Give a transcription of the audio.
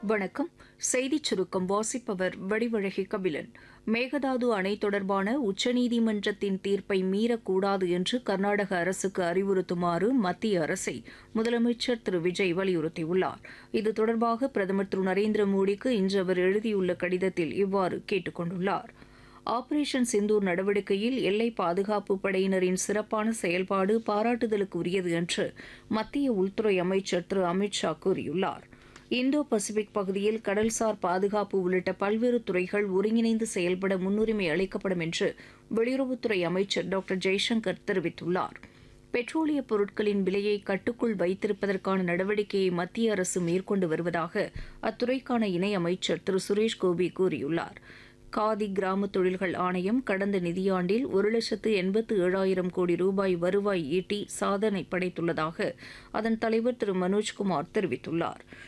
வணக்கம் செய்திச் சுருக்கம் வாசிப்பவர் வடிவழகி கபிலன் மேகதாது அணை தொடர்பான உச்சநீதிமன்றத்தின் தீர்ப்பை மீறக்கூடாது என்று கர்நாடக அரசுக்கு அறிவுறுத்துமாறு மத்திய அரசை முதலமைச்சர் திரு விஜய் வலியுறுத்தியுள்ளார் இது தொடர்பாக பிரதமர் திரு நரேந்திர மோடிக்கு இன்று அவர் எழுதியுள்ள கடிதத்தில் இவ்வாறு கேட்டுக் கொண்டுள்ளார் ஆபரேஷன் சிந்தூர் நடவடிக்கையில் எல்லை பாதுகாப்பு படையினரின் சிறப்பான செயல்பாடு பாராட்டுதலுக்கு உரியது என்று மத்திய உள்துறை அமைச்சர் திரு அமித் ஷா கூறியுள்ளார் இந்தோ பசிபிக் பகுதியில் கடல்சார் பாதுகாப்பு உள்ளிட்ட பல்வேறு துறைகள் ஒருங்கிணைந்து செயல்பட முன்னுரிமை அளிக்கப்படும் என்று வெளியுறவுத்துறை அமைச்சர் டாக்டர் ஜெய்சங்கர் தெரிவித்துள்ளார் பெட்ரோலிய பொருட்களின் விலையை கட்டுக்குள் வைத்திருப்பதற்கான நடவடிக்கையை மத்திய அரசு மேற்கொண்டு வருவதாக அத்துறைக்கான இணை அமைச்சர் திரு சுரேஷ் கோபி கூறியுள்ளார் காதி கிராம தொழில்கள் ஆணையம் கடந்த நிதியாண்டில் ஒரு லட்சத்து எண்பத்து ஏழாயிரம் கோடி ரூபாய் வருவாய் ஈட்டி சாதனை படைத்துள்ளதாக அதன் தலைவர் திரு மனோஜ்குமார் தெரிவித்துள்ளார்